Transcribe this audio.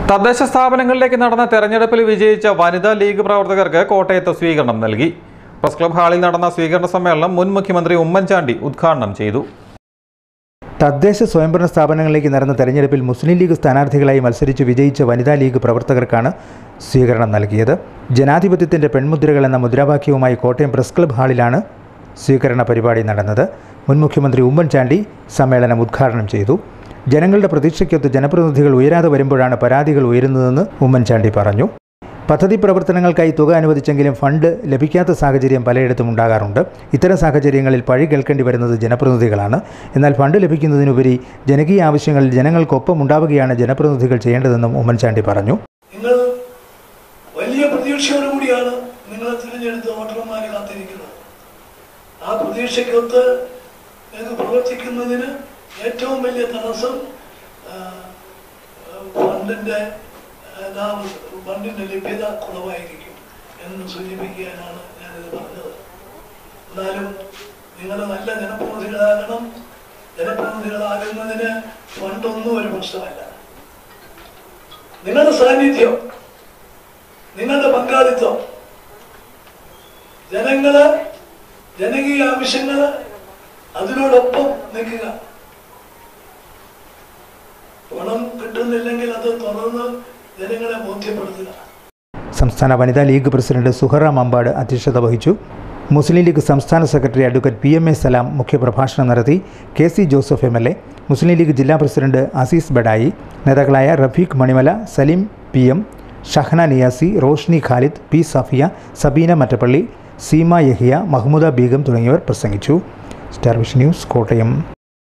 തദ്ദേശ സ്ഥാപനങ്ങളിലേക്ക് നടന്ന തെരഞ്ഞെടുപ്പിൽ വിജയിച്ച വനിതാ ലീഗ് പ്രവർത്തകർക്ക് കോട്ടയത്ത് സ്വീകരണം നൽകി പ്രസ് ക്ലബ് ഹാളിൽ നടന്ന സ്വീകരണ സമ്മേളനം മുൻ മുഖ്യമന്ത്രി ഉമ്മൻചാണ്ടി ഉദ്ഘാടനം ചെയ്തു തദ്ദേശ സ്വയംഭരണ സ്ഥാപനങ്ങളിലേക്ക് നടന്ന തെരഞ്ഞെടുപ്പിൽ മുസ്ലിം ലീഗ് സ്ഥാനാർത്ഥികളായി മത്സരിച്ച് വിജയിച്ച വനിതാ ലീഗ് പ്രവർത്തകർക്കാണ് സ്വീകരണം നൽകിയത് ജനാധിപത്യത്തിൻ്റെ പെൺമുദ്രകൾ എന്ന മുദ്രാവാക്യവുമായി കോട്ടയം പ്രസ് ക്ലബ് ഹാളിലാണ് സ്വീകരണ പരിപാടി നടന്നത് മുൻ മുഖ്യമന്ത്രി ഉമ്മൻചാണ്ടി സമ്മേളനം ഉദ്ഘാടനം ചെയ്തു ജനങ്ങളുടെ പ്രതീക്ഷയ്ക്കൊത്ത് ജനപ്രതിനിധികൾ ഉയരാതെ വരുമ്പോഴാണ് പരാതികൾ ഉയരുന്നതെന്ന് ഉമ്മൻചാണ്ടി പറഞ്ഞു പദ്ധതി പ്രവർത്തനങ്ങൾക്കായി തുക അനുവദിച്ചെങ്കിലും ഫണ്ട് ലഭിക്കാത്ത സാഹചര്യം പലയിടത്തും ഉണ്ടാകാറുണ്ട് ഇത്തരം സാഹചര്യങ്ങളിൽ പഴി കേൾക്കേണ്ടി വരുന്നത് ജനപ്രതിനിധികളാണ് എന്നാൽ ഫണ്ട് ലഭിക്കുന്നതിനുപരി ജനകീയ ആവശ്യങ്ങളിൽ ജനങ്ങൾക്കൊപ്പം ഉണ്ടാവുകയാണ് ജനപ്രതിനിധികൾ ചെയ്യേണ്ടതെന്നും ഉമ്മൻചാണ്ടി പറഞ്ഞു നിങ്ങൾ വലിയ പ്രതീക്ഷയോടുകൂടിയാണ് നിങ്ങളെ തിരഞ്ഞെടുത്ത വോട്ടർമാരെ കാത്തിരിക്കുന്നത് ആ പ്രതീക്ഷയ്ക്കൊത്ത് നിങ്ങൾക്ക് പ്രവർത്തിക്കുന്നതിന് ഏറ്റവും വലിയ തടസ്സം ആ, ഫണ്ടിന്റെ അനാവ- ഫണ്ടിന്റെ ലഭ്യത കുറവായിരിക്കും എന്ന് സൂചിപ്പിക്കാനാണ് ഞാനിത് പറഞ്ഞത് എന്നാലും നിങ്ങൾ നല്ല ജനപ്രതിനിധികളാകണം ജനപ്രതിനിധികളാകുന്നതിന് ഫണ്ടൊന്നും ഒരു പ്രശ്നമല്ല നിങ്ങളുടെ സാന്നിധ്യം നിങ്ങളുടെ പങ്കാളിത്തം ജനങ്ങള് ജനകീയ ആവശ്യങ്ങള് അതിനോടൊപ്പം നിൽക്കുക പണം കിട്ടുന്നില്ലെങ്കിൽ അത് തുറന്ന് ജനങ്ങളെ ബോധ്യപ്പെടുത്തുക സംസ്ഥാന വനിതാ ലീഗ് പ്രസിഡന്റ് സുഹറ മമ്പാട് അധ്യക്ഷത വഹിച്ചു മുസ്ലിം ലീഗ് സംസ്ഥാന secretary advocate P M A Salam മുഖ്യപ്രഭാഷണം നടത്തി K C Joseph M L A Muslim League ജില്ലാ പ്രസിഡന്റ് അസീസ് ബഡായി നേതാക്കളായ Rafeeq Manimala Saleem P M Shahana Niyasi Roshni Khalid P Safiya Sabeena Mattappally Seema Yahiya Mahmooda Begum തുടങ്ങിയവർ പ്രസംഗിച്ചു സ്റ്റാർ വിഷൻ ന്യൂസ് കോട്ടയം